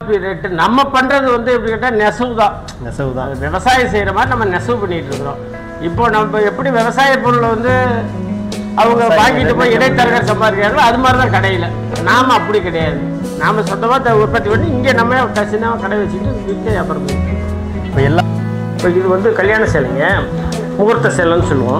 Rate நம்ம பண்றது வந்து எப்படி கேட்டால் நெசவு தான் நெசவு தான் விவசாயம் செய்யற மாதிரி நம்ம நெசவு பண்ணிட்டு இருக்கிறோம் இப்போ நம்ம எப்படி விவசாய பொருளை வந்து அவங்க வாங்கிட்டு போய் இடைத்தரகர் சம்பாதிக்கிறாங்களோ அது மாதிரி தான் கடையில் நாம அப்படி கிடையாது நாம சொந்தமாக உற்பத்தி பண்ணி இங்கே நம்ம கசினாக கடை வச்சுட்டு விற்க வியாபாரம் பண்ணிட்டு இருக்கோம். இப்போ எல்லாம் இப்போ இது வந்து கல்யாண சேலைங்க முகூர்த்த சேலைன்னு சொல்லுவோம்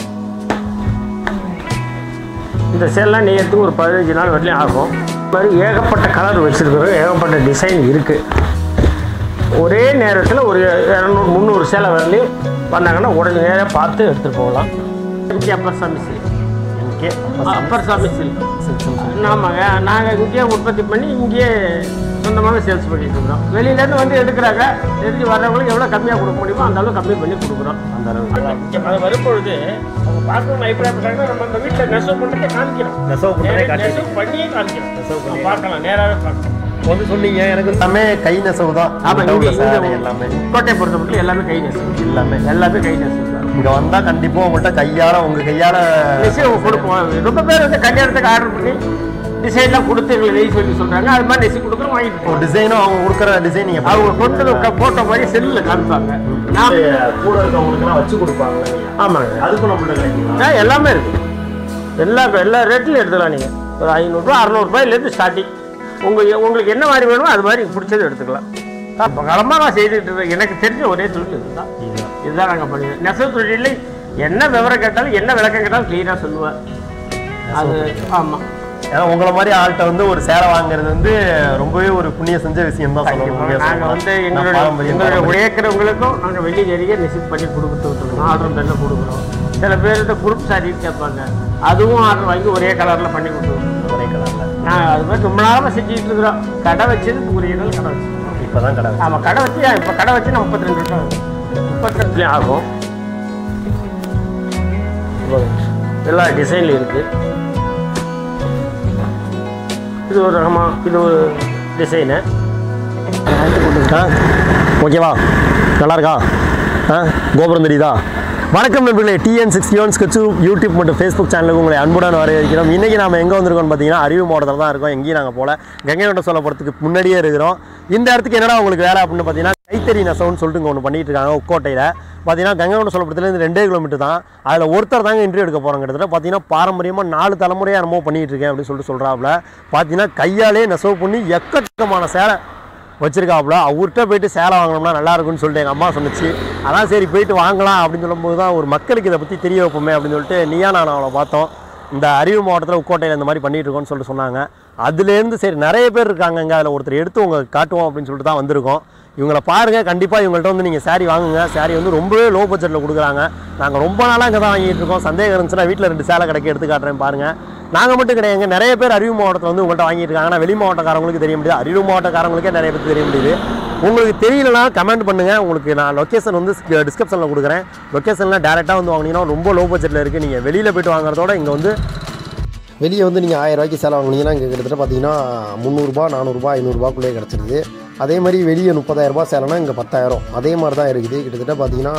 இந்த சேலைலாம் நெய்யறதுக்கு ஒரு பதினஞ்சு நாள் வரலையும் ஆகும் இது மாதிரி ஏகப்பட்ட கலர் வச்சுருக்கிறோம் ஏகப்பட்ட டிசைன் இருக்குது ஒரே நேரத்தில் ஒரு இரநூறு முந்நூறு சேலை வரலையும் வந்தாங்கன்னா உடனே நேராக பார்த்து எடுத்துகிட்டு போகலாம் இங்கே அப்பர் சாமி சில்க் இங்கே அப்பர் சாமி சில்க் ஆமாங்க நாங்கள் இங்கேயே உற்பத்தி பண்ணி இங்கேயே சொந்தமாக சேல்ஸ் பண்ணிட்டு இருக்கிறோம் வெளியிலேருந்து வந்து எடுக்கிறாங்க எடுத்து வர்றவங்களுக்கு எவ்வளோ கம்மியாக கொடுக்க முடியுமோ அந்த அளவு கம்மி பண்ணி கொடுக்குறோம் அந்த அளவு இங்கே அது வரும்பொழுது அவங்க பார்க்கணும் அபிப்பிராயப்படுறாங்க நம்ம அந்த வீட்டில் நெசவு பண்ணுறதே காமிக்கிறோம் நெசவு பண்ணுறதே காட்டி நெசவு பண்ணியே காமிக்கிறோம் நெசவு பண்ணி. பார்க்கலாம் நேராகவே பார்க்கலாம் வந்து சொன்னீங்க எனக்கு எல்லாமே கை நெசவு தான் ஆமாம் இந்த இங்கே உள்ள சேலை இங்கே எல்லாமே கோட்டையை பொறுத்த மட்டும் எல்லாமே கை நெசவு எல்லாமே எல்லாமே கை நெசவு தான் இங்க வந்தா கண்டிப்பா உங்கள்கிட்ட கையால உங்க கையால நெசவு கொடுப்போம் ரொம்ப பேர் வந்து கல்யாணத்துக்கு ஆர்டர் பண்ணி டிசைன்லாம் கொடுத்து எங்களுக்கு நெய் சொல்லி சொல்கிறாங்க அது மாதிரி நெசி கொடுக்குறோம் வாங்கிட்டு போகிறோம் டிசைனும் அவங்க கொடுக்குற டிசைன் நீங்க அவங்க கொண்டு போட்டோ மாதிரி செல்லில் காமிப்பாங்க நான் கூட இருக்கவங்களுக்கு வச்சு கொடுப்பாங்க ஆமாங்க அதுக்கும் நம்மள்ட்ட கிடைக்குமா ஆ எல்லாமே இருக்கு எல்லா எல்லா ரேட்லையும் எடுத்துக்கலாம் நீங்கள் ஒரு ஐநூறுரூவா அறநூறுபாயிலேருந்து ஸ்டார்டிங் உங்கள் உங்களுக்கு என்ன மாதிரி வேணுமோ அது மாதிரி பிடிச்சது எடுத்துக்கலாம் இப்போ காலமாக நான் செய்துட்டு இருக்கேன் எனக்கு தெரிஞ்ச ஒரே தொழில் இதுதான் இதுதான் இதுதான் நாங்கள் பண்ணுவோம் நெசவு தொழிலில் என்ன விவரம் கேட்டாலும் என்ன விளக்கம் கேட்டாலும் க்ளீனாக சொல்லுவேன் அது ஆமாம் ஏன்னா உங்களை மாதிரி ஆள்கிட்ட வந்து ஒரு சேலை வாங்குறது வந்து ரொம்பவே ஒரு புண்ணிய செஞ்ச விஷயம் தான் சொல்லணும் நாங்கள் வந்து எங்களுடைய எங்களுடைய உழைக்கிறவங்களுக்கும் நாங்கள் வெளியே நிறைய நெசிப் பண்ணி கொடுத்துருக்கோம் ஆர்டர் பண்ணி கொடுக்குறோம் சில பேர் இந்த குரூப் சாரி கேட்பாங்க அதுவும் ஆர்டர் வாங்கி ஒரே கலரில் பண்ணி கொடுத்துருவோம் ஒரே கலர்ல நாங்கள் அது மாதிரி ரொம்ப நாளாக செஞ்சுட்டு இருக்கிறோம் கடை வச்சது ஒரு நாள் கடை வச்சு இப்பதான் கடை ஆமாம் கடை வச்சு இப்போ கடை வச்சு நான் முப்பத்தி ரெண்டு வருஷம் ஆகுது முப்பத்தி ரெண்டுலேயும் ஆகும் எல்லா டிசைன்லையும் இருக்குது இது ஒரு ரகமா இது ஒரு டிசைனு ஆ ஓகேவா நல்லா இருக்கா ஆ கோபுரம் தெரியுதா வணக்கம் நண்பர்களே TN sixty one sketch YouTube மற்றும் ஃபேஸ்புக் சேனலுக்கு உங்களை அன்புடன் வரவேற்கிறோம் இன்றைக்கி நம்ம எங்கே வந்திருக்கோம்னு பார்த்தீங்கன்னா அறிவு மாவட்டத்தில் தான் இருக்கோம் எங்கேயும் நாங்கள் போல கங்கை கொண்ட சோழபுரத்துக்கு முன்னாடியே இருக்கிறோம் இந்த இடத்துக்கு என்னடா உங்களுக்கு வேலை அப்படின்னு பார்த்தீங்கன்னா கைத்தறி நெசவுன்னு சொல்லிட்டு இங்கே ஒன்று பண்ணிட்டு இருக்காங்க உக்கோட்டையில் பார்த்தீங்கன்னா கங்கை கொண்ட சோழபுரத்துலேருந்து ரெண்டே கிலோமீட்டர் தான் அதில் ஒருத்தர் தாங்க இன்டர்வியூ எடுக்க போகிறாங்க கிட்டத்தட்ட பார்த்தீங்கன்னா பாரம்பரியமாக நாலு தலைமுறையாக என்னமோ பண்ணிகிட்டு இருக்கேன் அப்படின்னு சொல்லிட்டு சொல்கிறாப்புல பார்த்தீங்கன்னா கையாலே நெசவு பண்ணி எக்கச்சக்கமான சேலை வச்சிருக்காப்புல அவர்கிட்ட போயிட்டு சேலை வாங்கினோம்னா நல்லா இருக்கும்னு சொல்லிட்டு எங்கள் அம்மா சொன்னுச்சு அதான் சரி போயிட்டு வாங்கலாம் அப்படின்னு சொல்லும்போது தான் ஒரு மக்களுக்கு இதை பற்றி தெரிய வைப்போமே அப்படின்னு சொல்லிட்டு நீயா நான் அவளை பார்த்தோம் இந்த அறிவு மாவட்டத்தில் உக்கோட்டையில் இந்த மாதிரி பண்ணிட்டு இருக்கோம்னு சொல்லிட்டு சொன்னாங்க அதுலேருந்து சரி நிறைய பேர் இருக்காங்க இங்கே அதில் ஒருத்தர் எடுத்து உங்களுக்கு காட்டுவோம் அப்படின்னு சொல்லிட்டு தான் வந்திருக்கோம் இவங்களை பாருங்கள் கண்டிப்பாக இவங்கள்ட்ட வந்து நீங்கள் saree வாங்குங்க saree வந்து ரொம்பவே லோ பட்ஜெட்டில் கொடுக்குறாங்க நாங்கள் ரொம்ப நாளாக இங்கே தான் வாங்கிட்டு இருக்கோம் சந்தேகம் இருந்துச்சுன்னா வீட்டில் ரெண்டு சேலை கடைக்கு எடுத்து காட்டுறேன் பாருங்கள் நாங்கள் மட்டும் கிடையாதுங்க நிறைய பேர் அறிவு மாவட்டத்தில் வந்து உங்கள்கிட்ட வாங்கிட்டு இருக்காங்க ஆனால் வெளி மாவட்டக்காரங்களுக்கு தெரிய முடியாது அறிவு மாவட்டக்காரங்களுக்கே நிறைய பேருக்கு தெரிய முடியுது உங்களுக்கு தெரியலனா கமெண்ட் பண்ணுங்கள் உங்களுக்கு நான் லொக்கேஷன் வந்து டிஸ்கிரிப்ஷனில் கொடுக்குறேன் லொக்கேஷனில் டேரெக்டாக வந்து வாங்கினீங்கன்னா ரொம்ப லோ பட்ஜெட்டில் இருக்குது நீங்கள் வெளியில் போயிட்டு வாங்குறதோட இங்கே வந்து வெளியே வந்து நீங்கள் ஆயிரம் ரூபாய்க்கு சேலை வாங்குனீங்கன்னா இங்கே கிட்டத்தட்ட பார்த்தீங்கன்னா முந்நூறுரூபா நானூறுரூபா ஐநூறுரூபாக்குள்ளேயே கிடச்சிருது அதே மாதிரி வெளியே முப்பதாயிரரூபா சேலைனா இங்கே பத்தாயிரம் அதே மாதிரி தான் இருக்குது கிட்டத்தட்ட பார்த்தீங்கன்னா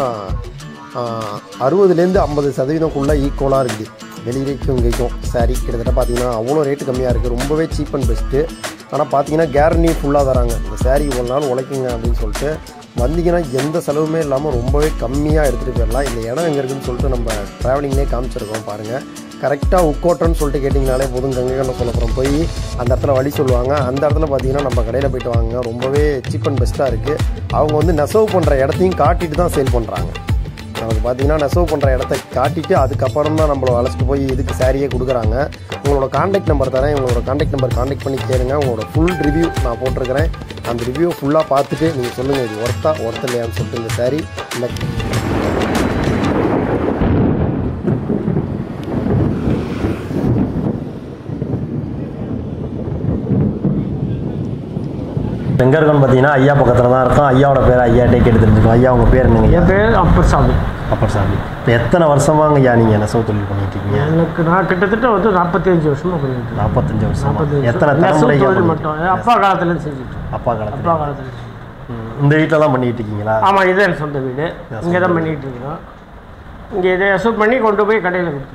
அறுபதுலேருந்து ஐம்பது சதவீதம்குள்ளே ஈக்குவலாக இருக்குது வெளியிலேக்கும் இங்கேக்கும் சாரி கிட்டத்தட்ட பார்த்தீங்கன்னா அவ்வளோ ரேட்டு கம்மியாக இருக்குது ரொம்பவே சீப் அண்ட் பெஸ்ட்டு ஆனால் பார்த்தீங்கன்னா கேரண்டி ஃபுல்லாக தராங்க இந்த சாரி ஒரு நாள் உழைக்குங்க அப்படின்னு சொல்லிட்டு வந்தீங்கன்னா எந்த செலவுமே இல்லாமல் ரொம்பவே கம்மியாக எடுத்துகிட்டு போயிடலாம் இந்த இடம் எங்கே இருக்குன்னு சொல்லிட்டு நம்ம ட்ராவலிங்லேயே காமிச்சிருக்கோம் பாருங்கள் கரெக்டாக உக்கோட்டம்னு சொல்லிட்டு கேட்டிங்கனாலே போதும் கங்கை கொண்ட சொல்லப்புறம் போய் அந்த இடத்துல வழி சொல்லுவாங்க அந்த இடத்துல பார்த்தீங்கன்னா நம்ம கடையில் போயிட்டு வாங்க ரொம்பவே சீப் அண்ட் பெஸ்ட்டாக இருக்குது அவங்க வந்து நெசவு பண்ணுற இடத்தையும் காட்டிட்டு தான் சேல் பண்ணுறாங்க நமக்கு பார்த்தீங்கன்னா நெசவு பண்ணுற இடத்த காட்டிட்டு அதுக்கப்புறம் தான் நம்மளை அழைச்சிட்டு போய் இதுக்கு சாரியே கொடுக்குறாங்க உங்களோட காண்டாக்ட் நம்பர் தரேன் உங்களோட காண்டாக்ட் நம்பர் காண்டாக்ட் பண்ணி கேளுங்க உங்களோட ஃபுல் ரிவ்யூ நான் போட்டிருக்கிறேன் அந்த ரிவ்யூ ஃபுல்லாக பார்த்துட்டு நீங்கள் சொல்லுங்கள் இது ஒர்த்தா ஒர்த் இல்லையான்னு சொல்லிட்டு இந்த சாரி இல்லை எங்கே இருக்கோன்னு பார்த்தீங்கன்னா ஐயா பக்கத்தில் தான் இருக்கோம் ஐயாவோட பேர் ஐயாட்டே கேட்டு தெரிஞ்சுக்கோம் ஐயா உங்கள் பேர் என்னங்க என் பேர் அப்பர் சாமி அப்பர் சாமி இப்போ எத்தனை வருஷமாங்க ஐயா நீங்கள் நெசவு தொழில் பண்ணிட்டு இருக்கீங்க எனக்கு நான் கிட்டத்தட்ட வந்து நாற்பத்தஞ்சு வருஷமா பண்ணிட்டு இருக்கேன். நாற்பத்தஞ்சு வருஷமா நாற்பத்தஞ்சு எத்தனை வருஷம். நெசவு தலைமுறைகள் தொழில் பண்ணிட்டு மட்டும் என் அப்பா காலத்துலேருந்து செஞ்சுட்டு இருக்கேன். அப்பா காலத்தில் அப்பா காலத்துல இந்த வீட்டில் தான் பண்ணிட்டு இருக்கீங்களா ஆமாம் இது என் சொந்த வீடு இங்கே தான் பண்ணிகிட்டு இருக்கிறோம் இங்கே இதை நெசவு பண்ணி கொண்டு போய் கடையில் கொடுத்துருவோம்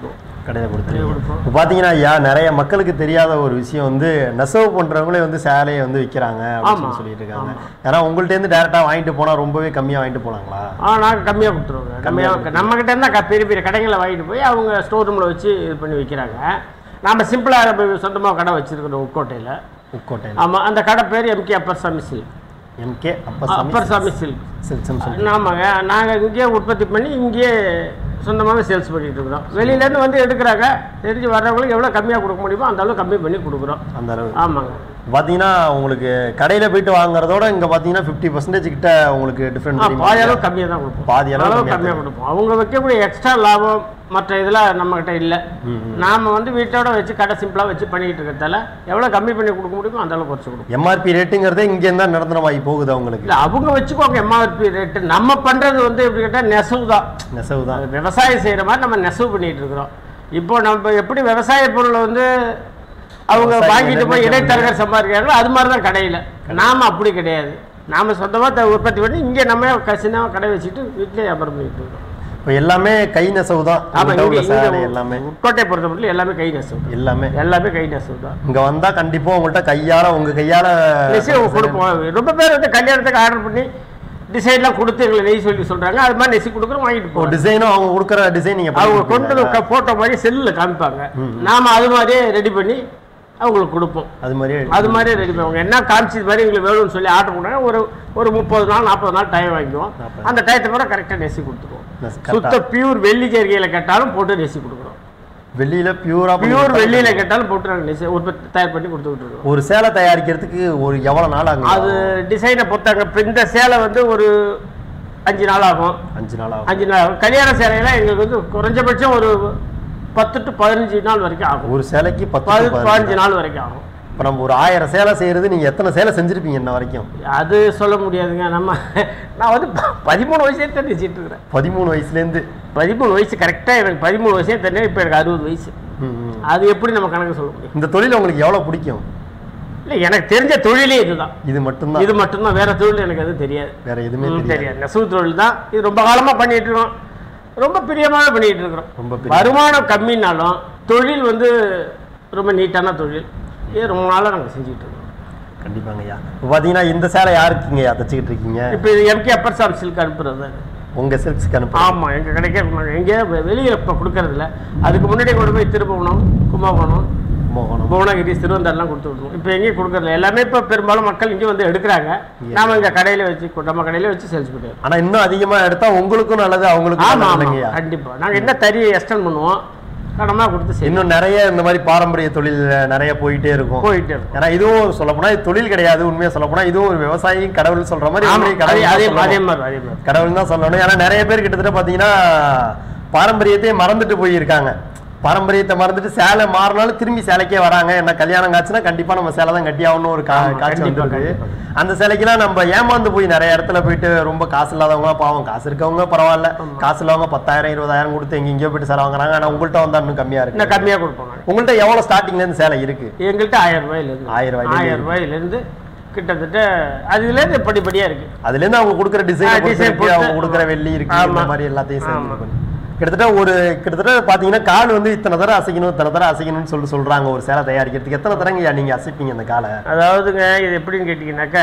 கடையில் கொடுத்துருவீங்க கொடுப்போம். இப்போ பார்த்தீங்கன்னா ஐயா நிறைய மக்களுக்கு தெரியாத ஒரு விஷயம் வந்து நெசவு பண்ணுறவங்களே வந்து சேலையை வந்து விற்கிறாங்க அப்படின்னு சொல்லி ஆமா. சொல்லிட்டு இருக்காங்க ஏன்னா உங்கள்கிட்டருந்து டேரெக்டாக வாங்கிட்டு போனால் ரொம்பவே கம்மியாக வாங்கிட்டு போனாங்களா ஆ நாங்கள் கம்மியாக கொடுத்துருவோங்க கம்மியாக நம்ம கிட்ட இருந்தால் க- பெரிய பெரிய கடைகளை வாங்கிட்டு போய் அவங்க ஸ்டோர் ரூமில் வச்சு இது பண்ணி விற்கிறாங்க நாம் சிம்பிளாக சொந்தமாக கடை வச்சுருக்கிறோம் உட்கோட்டையில் உட்கோட்டையில் ஆமாம் அந்த கடை பேர் எம்கே அப்பர் சாமி சில்க் எம்கே அப்போ அப்பர் சாமி சில்க் சில்க்ஸ்னு சொல்லி ஆமாங்க நாங்கள் இங்கேயே உற்பத்தி பண்ணி இங்கேயே சொந்தமாகவே சேல்ஸ் பண்ணிட்டு இருக்கிறோம் வெளியிலேருந்து வந்து எடுக்கிறாங்க தெரிஞ்சு வர்றவங்களுக்கு எவ்வளோ கம்மியாக கொடுக்க முடியுமோ அந்த அளவு கம்மி பண்ணி கொடுக்குறோம் அந்த அளவு ஆமாங்க பார்த்தீங்கன்னா உங்களுக்கு கடையில் போயிட்டு வாங்குறதோட இங்கே பார்த்தீங்கன்னா ஃபிஃப்டி பர்சன்டேஜ் கிட்ட உங்களுக்கு டிஃப்ரெண்ட் ஆ, தெரியுமா பாதி அளவு கம்மியாக தான் கொடுப்போம் பாதி அளவு அளவு கம்மியா கம்மியாக கொடுப்போம் அவங்க வைக்கக்கூடிய எக்ஸ்ட்ரா லாபம் மற்ற இதெல்லாம் நம்மக்கிட்ட இல்லை நாம் வந்து வீட்டோட வச்சு கடை சிம்பிளாக வச்சு பண்ணிக்கிட்டு இருக்கிறதால எவ்வளோ கம்மி பண்ணி கொடுக்க முடியுமோ அந்த அளவு குறைச்சி கொடுப்போம் எம்ஆர்பி ரேட்டுங்கிறதே இங்கேருந்து தான் நிரந்தரமாகி போகுது அவங்களுக்கு இல்லை அவங்க வச்சுக்கோங்க எம்ஆர்பி ரேட்டு நம்ம பண்ணுறது வந்து எப்படி கேட்டால் நெசவு தான் நெசவு தான் அது விவசாயம் செய்கிற மாதிரி நம்ம நெசவு பண்ணிட்டு இருக்கிறோம் இப்போ நம்ம எப்படி விவசாய பொருளை வந்து அவங்க விவசாயிகள் வாங்கிட்டு போய் எல்லாமே இடைத்தரகர் சம்பாதிக்கிறாங்களோ அது மாதிரி தான் கடையில் நாம அப்படி கிடையாது நாம சொந்தமாக உற்பத்தி பண்ணி இங்கே நம்ம கசினாக கடை வச்சுட்டு வீட்டிலே வியாபாரம் பண்ணிட்டு இருக்கோம் இப்போ எல்லாமே கை நெசவு தான் ஆமாம் உங்கள்ட்ட உள்ள இங்கே சேலை இங்கே எல்லாமே உட்கோட்டை பொறுத்த மட்டும் எல்லாமே கை நெசவு தான். எல்லாமே எல்லாமே கை நெசவு தான் இங்க வந்தா கண்டிப்பா உங்கள்ட்ட கையால உங்க கையால நெசவு கொடுப்போம் ரொம்ப பேர் வந்து கல்யாணத்துக்கு ஆர்டர் பண்ணி டிசைன்லாம் கொடுத்து எங்களை நெய் சொல்லி சொல்கிறாங்க அது மாதிரி நெசி கொடுக்குறோம் வாங்கிட்டு போவோம் டிசைனும் அவங்க கொடுக்குற டிசைன் நீங்க அவங்க பண்ணி கொண்டு கொடுப்பீங்களா? போட்டோ மாதிரி செல்லில் காமிப்பாங்க நாம அது மாதிரியே ரெடி பண்ணி அவங்களுக்கு கொடுப்போம் அது மாதிரியே அது மாதிரியே ரெடி பண்ணுவாங்க என்ன காமிச்சது மாதிரி எங்களுக்கு வேணும்னு சொல்லி ஆர்டர் பண்ணாங்க ஒரு ஒரு முப்பது நாள் நாற்பது நாள் டைம் வாங்கிக்குவோம் நாற்பது. அந்த டயத்தை பிறகு கரெக்டாக நெசி கொடுத்துருவோம் நெசி- சுத்த பியூர் வெள்ளி ஜெரிகையில் கேட்டாலும் போட்டு நெசி கொடுக்குறோம் வெளியில பியூரா பியூர் வெள்ளியில கேட்டாலும் போட்டு நாங்கள் நெசி உற்பத்தி தயார் பண்ணி கொடுத்துக்கிட்டு இருக்கோம் ஒரு சேலை தயாரிக்கிறதுக்கு ஒரு எவ்வளவு நாள் ஆகும் அது டிசைனை பொறுத்தாங்க இப்போ இந்த சேலை வந்து ஒரு அஞ்சு நாள் ஆகும் அஞ்சு நாள் ஆகும் அஞ்சு நாள் ஆகும் கல்யாண சேலையெல்லாம் எங்களுக்கு வந்து குறைஞ்சபட்சம் ஒரு பத்து டு பதினஞ்சு நாள் வரைக்கும் ஆகும் ஒரு சேலைக்கு பத்து பதி to பதினஞ்சு பதினஞ்சு நாள் வரைக்கும் ஆகும் இப்போ நம்ம ஒரு ஆயிரம் சேலை செய்யறது நீங்க எத்தனை சேலை செஞ்சிருப்பீங்க இன்ன வரைக்கும் அது சொல்ல முடியாதுங்க நம்ம நான் வந்து ப- பதிமூணு வயசுலேயே தான் நினச்சிட்டு இருக்கிறேன் பதிமூணு வயசுல இருந்து பதிமூணு வயசு கரெக்டாக எனக்கு பதிமூணு வயசே தெரியும் இப்போ எனக்கு அறுபது வயசு ம், ம். அது எப்படி நம்ம கணக்கு சொல்ல முடியும் இந்த தொழில் உங்களுக்கு எவ்வளவு பிடிக்கும் இல்லை எனக்கு தெரிஞ்ச தொழிலே இதுதான் இது மட்டும்தான் இது மட்டும்தான் வேற தொழில் எனக்கு அது தெரியாது வேற எதுவுமே ம், தெரியாது தெரியாது நெசவு தொழில் தான் இது ரொம்ப காலமாக பண்ணிட்டு இருக்கோம் ரொம்ப பிரியமாக பண்ணிட்டு இருக்கிறோம் ரொம்ப பெரிய வருமானம் கம்மினாலும் தொழில் வந்து ரொம்ப நீட்டான தொழில் இது ரொம்ப நாளாக நாங்கள் செஞ்சுட்டு இருக்கோம் கண்டிப்பாங்க ஐயா இப்போ பார்த்தீங்கன்னா இந்த சேலை யாருக்குங்கய்யா தச்சுக்கிட்டு இருக்கீங்க இப்போ இது எம்கே அப்பர் சாம் சில்க் அனுப்புறது தான் இது. உங்க சில்க்ஸ்க்கு அனுப்பு ஆமாம் எங்கள் கடைக்கே எங்கேயோ வெளியில் இப்போ கொடுக்கறதில்ல அதுக்கு முன்னாடி கொண்டு போய் திருப்புவனம் கும்பகோணம் மோகனம் புவனகிரி திருவந்தாரெலாம் கொடுத்து விடுவோம் இப்போ எங்கேயும் கொடுக்கறதில்ல எல்லாமே இப்போ பெரும்பாலும் மக்கள் இங்கே வந்து எடுக்கிறாங்க நாம இங்கே கடையில் வச்சு நம்ம கடையில் வச்சு சேல்ஸ் பண்ணுவோம் ஆனா இன்னும் அதிகமா எடுத்தா உங்களுக்கும் நல்லது அவங்களுக்கும் ஆமாம் நல்லது ஆமாம் இல்லைங்கய்யா கண்டிப்பாக நாங்கள் என்ன தறியை எக்ஸ்டெண்ட் பண்ணுவோம் கடமாக கொடுத்து செய்யணும் இன்னும் நிறைய இந்த மாதிரி பாரம்பரிய தொழில் நிறைய போயிட்டே இருக்கும் போயிட்டே இருக்கும் ஏன்னா இதுவும் சொல்ல போனா இது தொழில் கிடையாது உண்மையா சொல்ல போனா இதுவும் ஒரு விவசாயி கடவுள் சொல்ற மாதிரி ஆமாம் உண்மையை அதே கடவுள் அதே தான் அதே சொல்லணும். மாதிரி அதே மாதிரி கடவுள் தான் சொல்லணும் ஏன்னா நிறைய பேர் கிட்டத்தட்ட பாத்தீங்கன்னா பாரம்பரியத்தையே மறந்துட்டு போயிருக்காங்க பாரம்பரியத்தை மறந்துட்டு சேலை மாறினாலும் திரும்பி சேலைக்கே வராங்க என்ன கல்யாணம் காட்சினா கண்டிப்பா நம்ம சேலை தான் கட்டி ஆகணும் ஒரு கா- ஆமா, காட்சி கண்டிப்பா, வந்துருக்கு கண்டிப்பா. அந்த சிலைக்கெல்லாம் நம்ம ஏமாந்து போய் நிறைய இடத்துல போயிட்டு ரொம்ப காசு இல்லாதவங்க பாவம் காசு இருக்கவங்க பரவாயில்ல காசு இல்லாதவங்க பத்தாயிரம் இருபதாயிரம் கொடுத்து எங்க எங்கேயோ போயிட்டு சேலை வாங்குறாங்க ஆனா உங்கள்கிட்ட வந்தா இன்னும் கம்மியா இருக்கு இன்னும் கம்மியாக கொடுப்போம் நாங்கள் உங்கள்கிட்ட எவ்வளவு ஸ்டார்டிங்ல இருந்து சேலை இருக்கு எங்கள்கிட்ட ஆயிரம் ரூபாயிலேருந்து ஆயிரம் ரூபாயில ஆயிரம் ரூபாயிலேருந்து கிட்டத்தட்ட அதுலேருந்து படிப்படியாக இருக்குது அதுல இருந்து அவங்க கொடுக்குற ஆ, டிசைன் design இருக்கு பொறுத்து. அவங்க கொடுக்குற வெள்ளி இருக்கு இந்த ஆமா. மாதிரி எல்லாத்தையும் சேர்ந்து ஆமா. இது பண்ணி. கிட்டத்தட்ட ஒரு கிட்டத்தட்ட பாத்தீங்கன்னா கால் வந்து இத்தனை தடவை அசைக்கணும் இத்தனை தடவை அசைக்கணும்னு சொல்லி சொல்றாங்க ஒரு சேலை தயாரிக்கிறதுக்கு எத்தனை தடவைங்க நீங்க அசைப்பீங்க அந்த காலை அதாவதுங்க இது எப்படின்னு கேட்டிங்கனாக்கா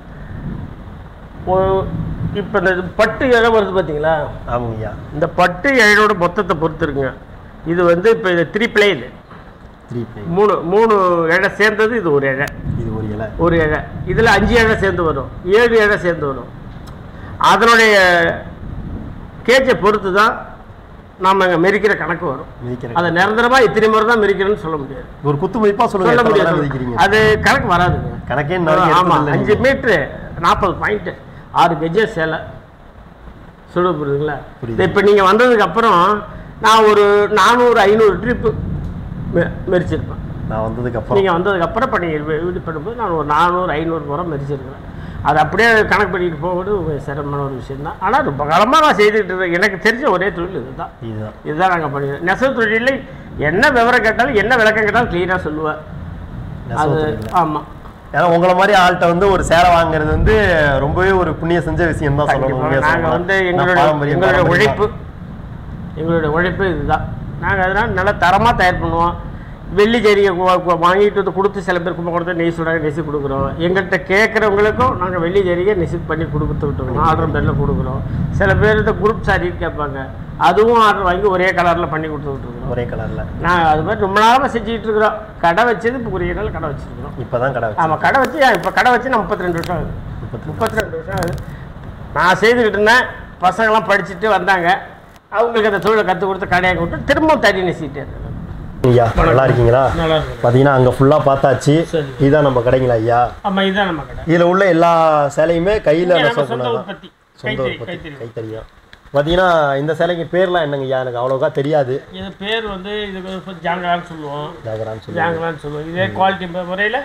இப்போ இந்த பட்டு இழை வருது பார்த்தீங்களா ஆமாங்கய்யா இந்த பட்டு இழையோட மொத்தத்தை பொறுத்து இருக்குங்க இது வந்து இப்போ இது த்ரீ பிளேன் த்ரீ மூணு மூணு இழை சேர்ந்தது இது ஒரு இழை இது ஒரு இலை ஒரு இழை இதில் அஞ்சு இழை சேர்ந்து வரும் ஏழு இழை சேர்ந்து வரும் அதனுடைய கேஜை பொறுத்து தான் நாம் இங்கே மெரிக்கிற கணக்கு வரும் மிதிக்கிற அதை நிரந்தரமாக இத்தனை முறை தான் மெரிக்கிறேன்னு சொல்ல முடியாது ஒரு குத்து மதிப்பா சொல்லுங்க சொல்ல எத்தனை தடவை முடியாது மிதிக்கிறீங்க அது கணக்கு வராதுங்க கணக்கே இன்ன வரைக்கும் ஆமா எடுத்தது அஞ்சு இல்லைங்க. மீட்ரு நாற்பது பாயிண்ட் ஆறு கெஜ சேலை சுடு புரியுதுங்களா புரியுது. இப்போ நீங்கள் வந்ததுக்கு அப்புறம் நான் ஒரு நானூறு ஐநூறு ட்ரிப்பு மெரிச்சிருப்பேன் நான் வந்ததுக்கு அப்புறம் நீங்கள் வந்ததுக்கு அப்புறம் இப்போ நீங்கள் இது பண்ணும்போது நான் ஒரு நானூறு ஐநூறு முறை மெரிச்சிருக்கிறேன் அது அப்படியே கணக்கு பண்ணிட்டு போகிறது ஒரு சிரமமான ஒரு விஷயம் தான் ஆனால் ரொம்ப காலமாக நான் செய்துக்கிட்டு இருக்கேன் எனக்கு தெரிஞ்ச ஒரே தொழில் இதுதான் இதுதான் இதுதான் நாங்கள் பண்ணிடுறோம் நெசவு தொழிலில் என்ன விவரம் கேட்டாலும் என்ன விளக்கம் கேட்டாலும் க்ளீனாக சொல்லுவேன் நெசவு அது தொழில்ல. ஆமாம் ஏன்னா உங்களை மாதிரி ஆள்கிட்ட வந்து ஒரு சேலை வாங்குறது வந்து ரொம்பவே ஒரு புண்ணிய செஞ்ச விஷயம் தான் சொல்லணும் கண்டிப்பா. உண்மையா நாங்க சொல்லணும்னா. வந்து நான் எங்களுடைய பாரம்பரியம், எங்களுடைய பாரம்பரியம் உழைப்பு எங்களுடைய உழைப்பு இதுதான் நாங்கள் அதனால் நல்லா தரமாக தயார் பண்ணுவோம் வெள்ளி ஜரிகை வா- வா- வாங்கிட்டு வந்து கொடுத்து சில பேர் கும்பகோணத்தை நெய் சுடாக நெசி கொடுக்குறோம் எங்கள்கிட்ட கேட்குறவங்களுக்கும் நாங்கள் வெள்ளி ஜரிகை நெசி பண்ணி கொடுத்து விட்டுருக்கோம் ஆர்டர் பேரில் கொடுக்குறோம் சில பேர் இந்த குரூப் சாரி கேட்பாங்க அதுவும் ஆர்டர் வாங்கி ஒரே கலரில் பண்ணி கொடுத்து விட்டுருக்குறோம் ஒரே கலரில் நான் அது மாதிரி ரொம்ப நாளாக செஞ்சுக்கிட்டு இருக்கிறோம் கடை வச்சது இப்போ ஒரு நாள் கடை வச்சுருக்கிறோம் இப்போ தான் கடை வச்சு ஆமாம் கடை வச்சு இப்போ கடை வச்சு நான் முப்பத்தி ரெண்டு வருஷம் ஆகுது முப்பத்தி ரெண்டு வருஷம் ஆகுது நான் செய்துக்கிட்டு இருந்தேன் பசங்களாம் படிச்சுட்டு வந்தாங்க அவங்களுக்கு அந்த தொழிலை கற்றுக் கொடுத்து கடையை விட்டு திரும்ப தடி நெசிட்டு ஐயா நல்லா இருக்கீங்களா நல்லா இருக்கு பார்த்தீங்கன்னா அங்கே ஃபுல்லாக பார்த்தாச்சு சரி. இதுதான் நம்ம கடைங்களா ஐயா ஆமாம் இதுதான் நம்ம கடை இதில் உள்ள எல்லா சேலையுமே கையில் இங்க நம்ம நெசவு சொந்த பண்ணாதான் உற்பத்தி சொந்த கைத்தறி உற்பத்தி கைத்தறி கைத்தறியா பார்த்தீங்கன்னா இந்த சேலைக்கு பேர்லாம் என்னங்க ஐயா எனக்கு அவ்வளோக்கா தெரியாது இது பேர் வந்து இதுக்கு ஜாங்கலான்னு சொல்லுவோம் ஜாகரான்னு சொல்லி ஜாங்கலான்னு சொல்லுவோம் இதே குவாலிட்டி முறையில்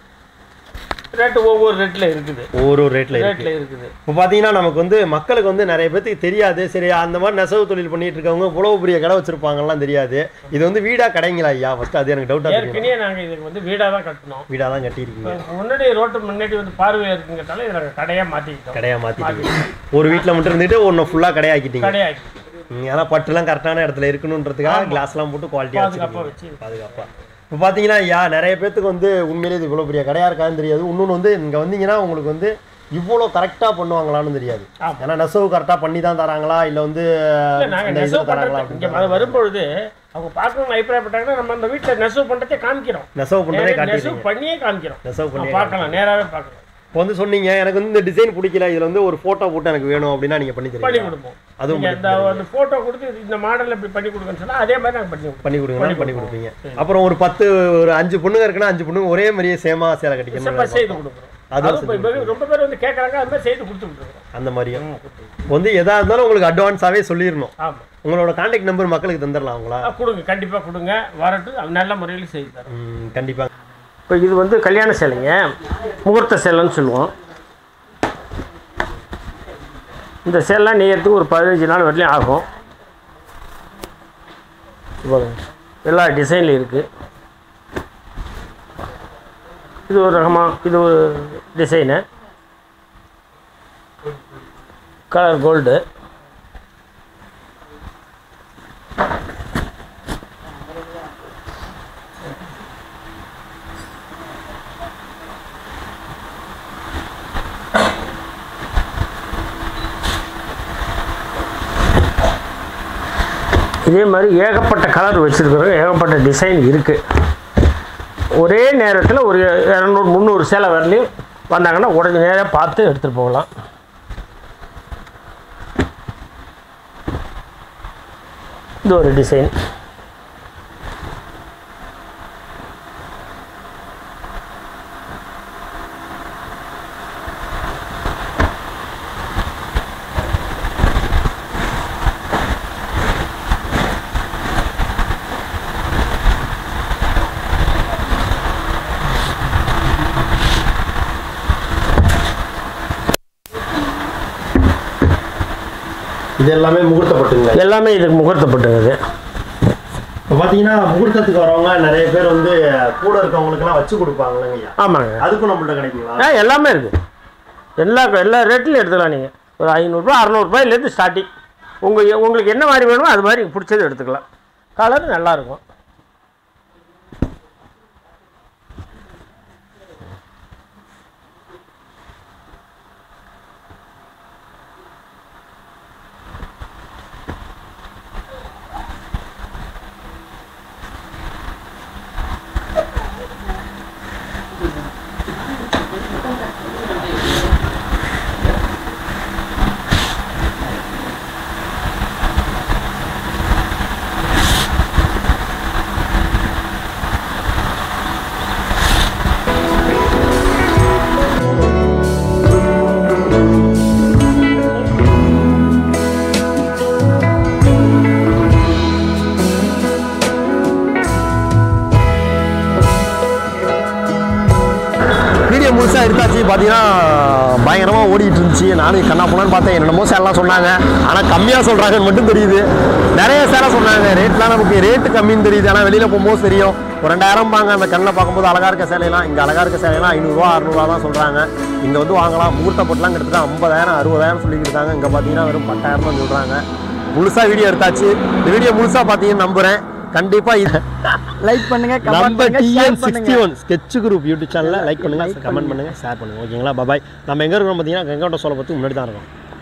ரேட்டு ஒவ்வொரு ரேட்டில் இருக்குது ஒரு ஒரு ரேட்டில் இருக்கு ரேட்டில் இருக்குது இப்போ பார்த்தீங்கன்னா நமக்கு வந்து மக்களுக்கு வந்து நிறைய பேத்துக்கு தெரியாது சரி அந்த மாதிரி நெசவு தொழில் பண்ணிட்டு இருக்கவங்க இவ்வளோ பெரிய கடை வச்சிருப்பாங்கலாம் தெரியாது இது வந்து வீடா கடைங்களா ஐயா ஃபர்ஸ்ட் அது எனக்கு டவுட்டாக இருக்கு ஏற்கனவே நாங்கள் இதுக்கு வந்து வீடாக தான் கட்டினோம் வீடாக தான் கட்டியிருக்கீங்க முன்னாடி ரோட்டு முன்னாடி வந்து பார்வை இருக்குங்கிறதால இதை நாங்கள் கடையாக மாற்றிக்கிட்டோம் கடையாக மாற்றிட்டீங்க ஒரு வீட்டில் மட்டும் இருந்துட்டு ஒன்று ஃபுல்லாக கடையாக்கிட்டீங்க கடையாக்கி ம், ஏன்னா பட்டுலாம் கரெக்டான இடத்துல இருக்கணுன்றதுக்காக கிளாஸ்லாம் போட்டு குவாலிட்டியாக பாதுகாப்பாக வச்சுருக்கீங்க வச்சு பாதுகாப்பா இப்போ பார்த்தீங்கன்னா ஐயா நிறைய பேத்துக்கு வந்து உண்மையிலே இது இவ்வளோ பெரிய கடையாக இருக்காதுன்னு தெரியாது இன்னொன்று வந்து இங்கே வந்தீங்கன்னா உங்களுக்கு வந்து இவ்வளோ கரெக்டாக பண்ணுவாங்களான்னு தெரியாது ஆமா. ஏன்னா நெசவு கரெக்டாக பண்ணி தான் தராங்களா இல்லை வந்து இல்ல, நாங்க இந்த நெசவு இதில் தராங்களா பண்றது இங்க அது வரும்பொழுது அவங்க பார்க்கணும்னு அபிப்பிராயப்பட்டாங்கன்னா நம்ம அந்த வீட்டுல நெசவு பண்றதே காமிக்கிறோம் நெசவு பண்ணுறதே நேரா நெசவு காட்டிடுறீங்க பண்ணியே காமிக்கிறோம் நெசவு பண்ணி நம்ம பார்க்கலாம் நேராவே பார்க்கலாம் இப்போ வந்து சொன்னீங்க எனக்கு வந்து இந்த டிசைன் பிடிக்கல இதில் வந்து ஒரு ஃபோட்டோ போட்டு எனக்கு வேணும் அப்படின்னா நீங்கள் பண்ணி பண்ணி தருவீங்க கொடுப்போம் அதுவும் நீங்க இந்த அந்த போட்டோ கொடுத்து இந்த மாடல் இப்படி பண்ணி கொடுங்கன்னு சொன்னா அதே மாதிரி நாங்க பண்ணி கொடுப்போம் பண்ணி கொடுங்கன்னா பண்ணி பண்ணி கொடுப்பீங்க அப்புறம் ஒரு பத்து ஒரு அஞ்சு பொண்ணுங்க இருக்குன்னா அஞ்சு பொண்ணுங்க ஒரே மாதிரியே சேமா சேலை கட்டிக்கணும் செப்பா செய்து கொடுக்குறோம் அதுவும் அதுவும் இப்ப இப்ப ரொம்ப பேர் வந்து கேட்கறாங்க அது மாதிரி செய்து கொடுத்து விட்டுருக்கோம் அந்த மாதிரியும் இப்போ வந்து எதா இருந்தாலும் உங்களுக்கு அட்வான்ஸாகவே சொல்லிடணும் ஆமா உங்களோட கான்டாக்ட் நம்பர் மக்களுக்கு தந்துடலாம் அவங்களா ஆ, கொடுங்க கண்டிப்பா கொடுங்க வரட்டும் அது நல்ல முறையில் செய்து தரோம் ம், கண்டிப்பா இப்போ இது வந்து கல்யாண சேலைங்க முகூர்த்த சேலைன்னு சொல்லுவோம் இந்த சேலைலாம் நெய்யறதுக்கு ஒரு பதினஞ்சு நாள் வரலையும் ஆகும் இப்போ எல்லா டிசைன்லையும் இருக்குது இது ஒரு ரகமாக இது ஒரு டிசைனு கலர் கோல்டு இதே மாதிரி ஏகப்பட்ட கலர் வச்சுருக்கிறோம் ஏகப்பட்ட டிசைன் இருக்குது ஒரே நேரத்தில் ஒரு இரநூறு முந்நூறு சேலை வரலையும் வந்தாங்கன்னா உடனே நேராக பார்த்து எடுத்துகிட்டு போகலாம் இது ஒரு டிசைன் இது எல்லாமே முகூர்த்தப்பட்டுங்க எல்லாமே இதுக்கு முகூர்த்தப்பட்டது இப்போ பார்த்தீங்கன்னா முகூர்த்தத்துக்கு வரவங்க நிறைய பேர் வந்து கூட இருக்கவங்களுக்குலாம் வச்சு கொடுப்பாங்களேங்க ஐயா ஆமாங்க அதுக்கும் நம்மள்ட்ட கிடைக்குங்களா ஆ எல்லாமே இருக்குது எல்லா எல்லா ரேட்லையும் எடுத்துக்கலாம் நீங்கள் ஒரு ஐநூறுரூவா அறநூறுபாயிலேருந்து ஸ்டார்டிங் உங்கள் உங்களுக்கு என்ன மாதிரி வேணுமோ அது மாதிரி பிடிச்சது எடுத்துக்கலாம் கலர் நல்லாயிருக்கும் வீடியோ முழுசாக எடுத்தாச்சு பார்த்தீங்கன்னா பயங்கரமாக ஓடிட்டு இருந்துச்சு நானும் கண்ணா போனான்னு பார்த்தேன் என்னென்னமோ சேலாம் சொன்னாங்க ஆனால் கம்மியாக சொல்கிறாங்கன்னு மட்டும் தெரியுது நிறைய சேலை சொன்னாங்க ரேட்லாம் நமக்கு ரேட்டு கம்மின்னு தெரியுது ஆனால் வெளியில் போகும்போது தெரியும் ஒரு ரெண்டாயிரம் பாங்க அந்த கண்ணில் பார்க்கும்போது அழகாக இருக்க சேலையெல்லாம் இங்கே அழகாக இருக்க சேலையெல்லாம் ஐநூறுரூவா அறுநூறுவா தான் சொல்கிறாங்க இங்கே வந்து வாங்கலாம் முகூர்த்த பொட்டெலாம் கிட்டத்தட்ட ஐம்பதாயிரம் அறுபதாயிரம் சொல்லிக்கிட்டு இருக்காங்க இங்கே பார்த்தீங்கன்னா வெறும் பத்தாயிரம் தான் சொல்கிறாங்க முழுசாக வீடியோ எடுத்தாச்சு இந்த வீடியோ முழுசாக பார்த்தீங்கன்னு நம்புகிறேன் கண்டிப்பாக இது லைக் பண்ணுங்க கமெண்ட் நம்ம பண்ணுங்க டிஎன் ஷேர் சிக்ஸ்டி பண்ணுங்க ஒன் ஸ்கெட்ச் குரூப் யூடியூப் சேனலில் லைக் பண்ணுங்க like கமெண்ட் பண்ணுங்க ஷேர் பண்ணுங்க ஓகேங்களா பாய் நம்ம எங்கே இருக்கோம் பார்த்தீங்கன்னா கங்கோட்ட சோலை பற்றி முன்னாடி தான் இருக்கோம்